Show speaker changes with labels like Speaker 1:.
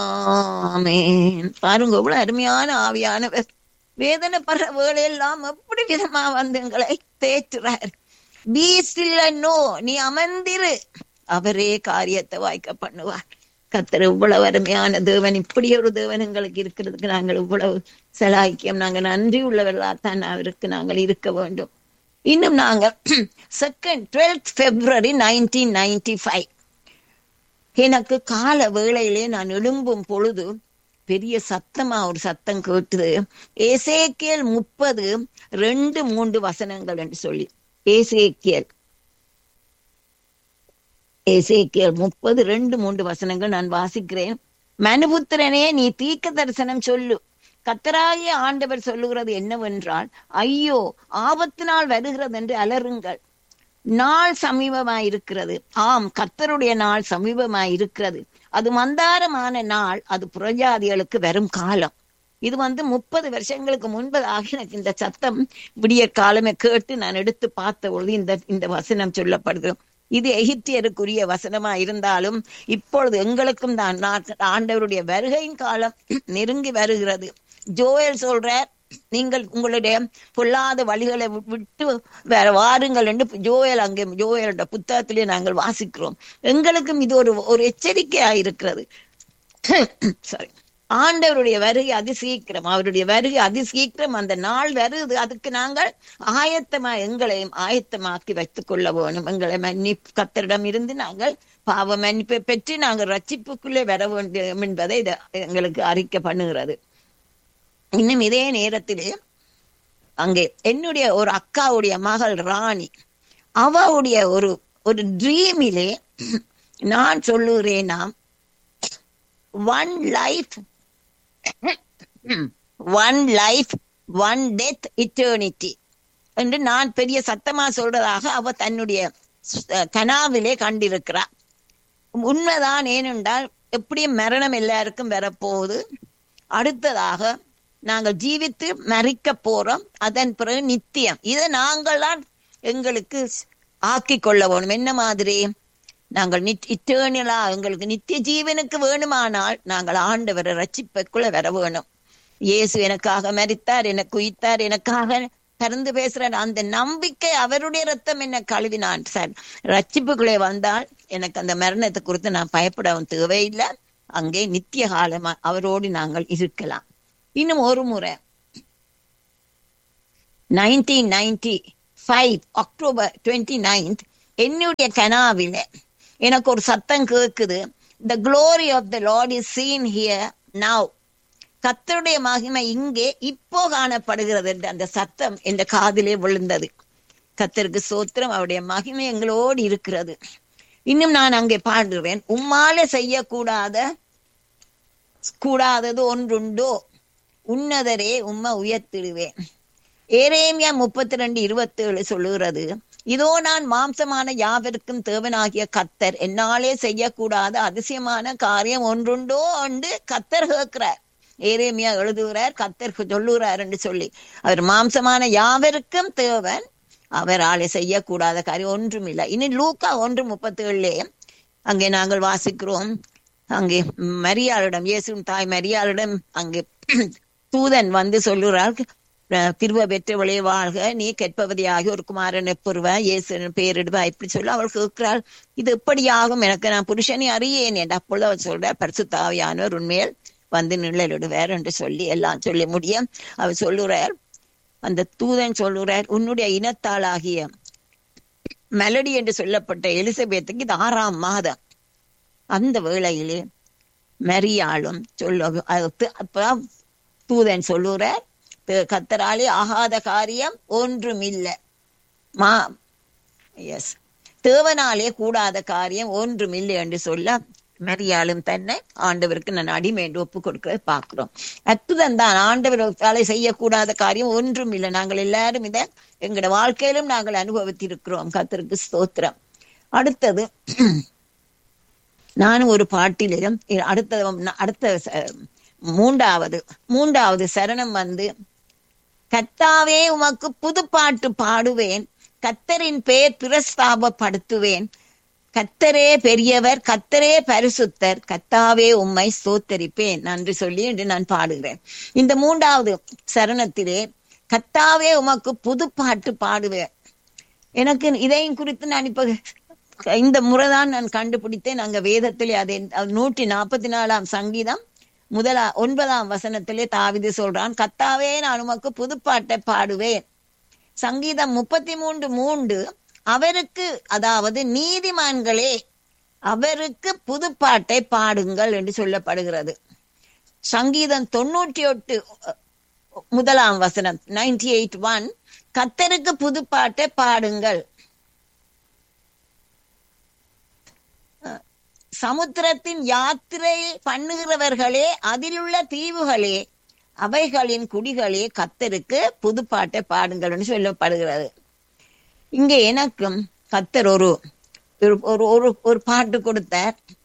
Speaker 1: ஆமென் பாருங்க இவ்வளவு அருமையான ஆவியானவர் வேதனைப்படுற வேலையெல்லாம் எப்படி விதமா வந்து எங்களை தேற்றுறார் பீ ஸ்டில் நோ நீ அமர்ந்திரு அவரே காரியத்தை வாய்க்க பண்ணுவார் கத்தர் இவ்வளவு அருமையான தேவன் இப்படி ஒரு தேவன் எங்களுக்கு இருக்கிறதுக்கு நாங்கள் இவ்வளவு செலாய்க்கியம் நாங்கள் நன்றி உள்ளவர்களாத்தான் அவருக்கு நாங்கள் இருக்க வேண்டும் இன்னும் நாங்கள் second twelfth February nineteen ninety five எனக்கு கால வேளையிலே நான் எழும்பும் பொழுது பெரிய சத்தமா ஒரு சத்தம் கேட்டுது ஏசேக்கியல் முப்பது ரெண்டு மூன்று வசனங்கள் என்று சொல்லி ஏசேக்கியல் ஏசேக்கியல் முப்பது ரெண்டு மூன்று வசனங்கள் நான் வாசிக்கிறேன் மனுபுத்திரனே நீ தீர்க்க தரிசனம் சொல்லு கத்தராகிய ஆண்டவர் சொல்லுகிறது என்னவென்றால் ஐயோ ஆபத்து நாள் வருகிறது என்று அலறுங்கள் நாள் சமீபமாய் இருக்கிறது ஆம் கத்தருடைய நாள் சமீபமாய் இருக்கிறது அது மந்தாரமான நாள் அது புறஜாதிகளுக்கு வரும் காலம் இது வந்து முப்பது வருஷங்களுக்கு முன்பதாக எனக்கு இந்த சத்தம் விடிய காலமே கேட்டு நான் எடுத்து பார்த்த பொழுது இந்த இந்த வசனம் சொல்லப்படுது இது எகிப்தியருக்குரிய வசனமா இருந்தாலும் இப்பொழுது எங்களுக்கும் தான் நான் ஆண்டவருடைய வருகையின் காலம் நெருங்கி வருகிறது ஜோயல் சொல்றார் நீங்கள் உங்களுடைய பொல்லாத வழிகளை வி- விட்டு வேற வாருங்கள் என்று ஜோயல் அங்கே ஜோயலோட புத்தகத்திலே நாங்கள் வாசிக்கிறோம் எங்களுக்கும் இது ஒரு ஒரு எச்சரிக்கையா இருக்கிறது சாரி ஆண்டவருடைய வருகை அதி சீக்கிரம் அவருடைய வருகை அதி சீக்கிரம் அந்த நாள் வருது அதுக்கு நாங்கள் ஆயத்தமா எங்களையும் ஆயத்தமாக்கி வைத்துக் கொள்ள வேணும் எங்களை மன்னி கத்தரிடம் இருந்து நாங்கள் பாவ மன்னிப்பை பெற்று நாங்கள் ரட்சிப்புக்குள்ளே வர வேண்டும் என்பதை இது எங்களுக்கு அறிக்கை பண்ணுகிறது இன்னும் இதே நேரத்திலே அங்கே என்னுடைய ஒரு அக்காவுடைய மகள் ராணி அவளுடைய ஒரு ஒரு ட்ரீமிலே நான் சொல்லுகிறேனாம் one life one life one death eternity என்று நான் பெரிய சத்தமா சொல்றதாக அவ தன்னுடைய ஸ்- கனாவிலே கண்டிருக்கிறார் உண்மைதான் ஏனென்றால் எப்படியும் மரணம் எல்லாருக்கும் வரப்போகுது அடுத்ததாக நாங்கள் ஜீவித்து மறிக்க போறோம் அதன் பிறகு நித்தியம் இதை நாங்கள்தான் எங்களுக்கு ஆக்கி கொள்ள வேணும் என்ன மாதிரி நாங்கள் நித் இட்டேர்னலா எங்களுக்கு நித்திய ஜீவனுக்கு வேணுமானால் நாங்கள் ஆண்டவரை ரட்சிப்பைக்குள்ள வர வேணும் இயேசு எனக்காக மரித்தார் எனக்கு உயிர்த்தார் எனக்காக பறந்து பேசுறார் அந்த நம்பிக்கை அவருடைய ரத்தம் என்ன கழுவினான் சார் ரட்சிப்புக்குள்ளே வந்தால் எனக்கு அந்த மரணத்தை குறித்து நான் பயப்படவும் தேவையில்லை அங்கே நித்திய காலமா அவரோடு நாங்கள் இருக்கலாம் இன்னும் ஒரு முறை nineteen ninety five October twenty ninth என்னுடைய கனாவில எனக்கு ஒரு சத்தம் கேக்குது the glory of the lord is seen here now கர்த்தருடைய மகிமை இங்கே இப்போ காணப்படுகிறது என்று அந்த சத்தம் என்ற காதிலே விழுந்தது கர்த்தருக்கு சோத்திரம் அவருடைய மகிமை எங்களோடு இருக்கிறது இன்னும் நான் அங்கே பாடுகிறேன் உம்மாலே செய்யக்கூடாத கூடாதது ஒன்றுண்டோ உன்னதரே உம்மை உயர்த்திடுவேன் ஏரேமியா முப்பத்தி ரெண்டு இருபத்தி ஏழு சொல்லுகிறது இதோ நான் மாம்சமான யாவருக்கும் தேவனாகிய கத்தர் என்னாலே செய்யக்கூடாத அதிசயமான காரியம் ஒன்றுண்டோ என்று கத்தர் கேட்கிறார் ஏரேமியா எழுதுகிறார் கத்தர் சொல்லுகிறார் என்று சொல்லி அவர் மாம்சமான யாவருக்கும் தேவன் அவராலே செய்யக்கூடாத காரியம் ஒன்றும் இல்லை இனி லூக்கா ஒன்று முப்பத்தி ஏழுலே அங்கே நாங்கள் வாசிக்கிறோம் அங்கே மரியாளிடம் இயேசுவின் தாய் மரியாளிடம் அங்கே தூதன் வந்து சொல்லுறார் அஹ், திருவ பெற்றவளே வாழ்க நீ கெட்பவதியாகி ஒரு குமாரனை பெறுவ இயேசு பேரிடுவா இப்படி சொல்லி அவள் கேட்கிறாள் இது எப்படி ஆகும் எனக்கு நான் புருஷனை அறியேன் என்று அப்பொழுது அவர் சொல்றார் பரிசுத்தாவியானவர் உண்மையில் வந்து நிழலிடுவார் என்று சொல்லி எல்லாம் சொல்லி முடிய அவர் சொல்லுறார் அந்த தூதன் சொல்லுறார் உன்னுடைய இனத்தாளாகிய மெலடி என்று சொல்லப்பட்ட எலிசபெத்துக்கு இது ஆறாம் மாதம் அந்த வேளையிலே மரியாளும் சொல்ல அது- அப்ப தூதன் சொல்லுறார் "த- கர்த்தராலே ஆகாத காரியம் ஒன்றும் இல்லை மா எஸ் தேவனாலே கூடாத காரியம் ஒன்றும் இல்லை என்று சொல்ல மரியாளும் தன்னை ஆண்டவருக்கு நான் அடிமை என்று ஒப்பு கொடுக்கிறத பார்க்கிறோம் அற்புதம் தான் ஆண்டவராலே செய்யக்கூடாத காரியம் ஒன்றும் இல்லை நாங்கள் எல்லாரும் இதை எங்களோட வாழ்க்கையிலும் நாங்கள் அனுபவித்திருக்கிறோம் கர்த்தருக்கு ஸ்தோத்திரம் அடுத்தது நானும் ஒரு பாட்டிலும் அடுத்த அடுத்த ச- மூன்றாவது மூன்றாவது சரணம் வந்து கர்த்தாவே உமக்கு புதுப்பாட்டு பாடுவேன் கத்தரின் பெயர் பிரஸ்தாபப்படுத்துவேன் கத்தரே பெரியவர் கத்தரே பரிசுத்தர் கத்தாவே உம்மை ஸ்தோத்தரிப்பேன் நன்றி சொல்லி என்று நான் பாடுகிறேன் இந்த மூன்றாவது சரணத்திலே கத்தாவே உமக்கு புது பாட்டு பாடுவேன் எனக்கு இதையும் குறித்து நான் இப்ப இந்த முறைதான் நான் கண்டுபிடித்தேன் அங்க வேதத்திலே அதை நூற்றி நாற்பத்தி நாலாம் சங்கீதம் முதலா ஒன்பதாம் வசனத்திலே தாவிது சொல்றான் கத்தாவே நான் உமக்கு புதுப்பாட்டை பாடுவேன் சங்கீதம் முப்பத்தி மூன்று மூன்று அவருக்கு அதாவது நீதிமான்களே அவருக்கு புதுப்பாட்டை பாடுங்கள் என்று சொல்லப்படுகிறது சங்கீதம் தொண்ணூற்றி எட்டு முதலாம் வசனம் நைன்டி எயிட் ஒன் கத்தருக்கு புதுப்பாட்டை பாடுங்கள் சமுத்திரத்தின் யாத்திரை பண்ணுகிறவர்களே அதிலுள்ள தீவுகளே அவைகளின் குடிகளே கத்தருக்கு புதுப்பாட்டை பாடுங்கள்னு சொல்லப்படுகிறது இங்க எனக்கும் கத்தர் ஒரு ஒரு ஒரு ஒரு பாட்டு கொடுத்தார்